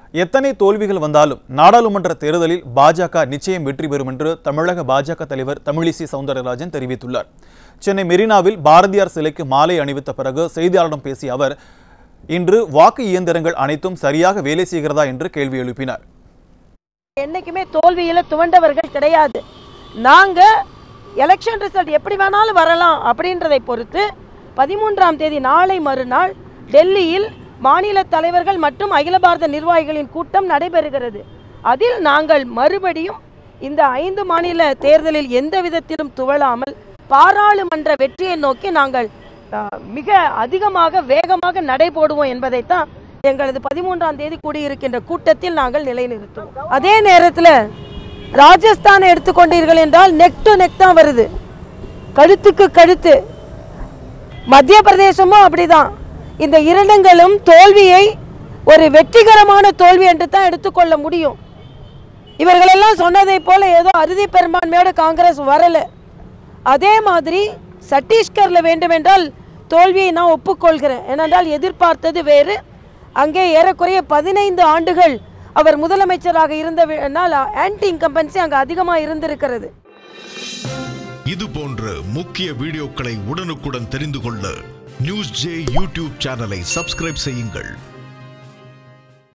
எத்தனை தோல்விகள் வந்தாலும் நாடாளுமன்ற தேர்தலில் பாஜக நிச்சயம் வெற்றி பெறும் என்று தமிழக பாஜக தலைவர் தமிழிசை சவுந்தரராஜன் தெரிவித்துள்ளார் சென்னை மெரினாவில் பாரதியார் சிலைக்கு மாலை அணிவித்த பிறகு செய்தியாளரிடம் பேசிய அவர் இன்று வாக்கு இயந்திரங்கள் அனைத்தும் சரியாக வேலை செய்கிறதா என்று கேள்வி எழுப்பினார் என்னைக்குமே தோல்வியில துவண்டவர்கள் கிடையாது நாங்க எலெக்ஷன் ரிசல்ட் எப்படி வேணாலும் வரலாம் அப்படின்றதை பொறுத்து பதிமூன்றாம் தேதி நாளை மறுநாள் டெல்லியில் மாநில தலைவர்கள் மற்றும் அகில பாரத நிர்வாகிகளின் கூட்டம் நடைபெறுகிறது அதில் நாங்கள் மறுபடியும் இந்த ஐந்து மாநில தேர்தலில் எந்த விதத்திலும் துவளாமல் பாராளுமன்ற வெற்றியை நோக்கி நாங்கள் அஹ், மிக அதிகமாக வேகமாக நடைபோடுவோம் என்பதைத்தான் எங்களது பதிமூன்றாம் தேதி கூடியிருக்கின்ற கூட்டத்தில் நாங்கள் நிலைநிறுத்துவோம் அதே நேரத்தில் ராஜஸ்தானை எடுத்துக்கொண்டீர்கள் என்றால் நெக் டு நெக் தான் வருது கழுத்துக்கு கழுத்து மத்திய பிரதேசமும் அப்படிதான் இந்த இரண்டுங்களும் தோல்வியை ஒரு வெற்றிகரமான தோல்வி என்று தான் எடுத்துக்கொள்ள முடியும் இவர்களெல்லாம் சொன்னதை போல ஏதோ அறுதி பெரும்பான்மையோட காங்கிரஸ் வரல அதே மாதிரி சத்தீஸ்கர்ல வேண்டுமென்றால் தோல்வியை நான் ஒப்புக்கொள்கிறேன் ஏனென்றால் எதிர்பார்த்தது வேறு அங்கே ஏறக்குறைய பதினைந்து ஆண்டுகள் அவர் முதலமைச்சராக இருந்தனால் ஆன்டி இன்கம்பன்சி அங்கே அதிகமாக இருந்திருக்கிறது இது போன்ற முக்கிய வீடியோக்களை உடனுக்குடன் தெரிந்து கொள்ள நியூஸ் ஜே யூடியூப் சேனலை சப்ஸ்கிரைப் செய்யுங்கள்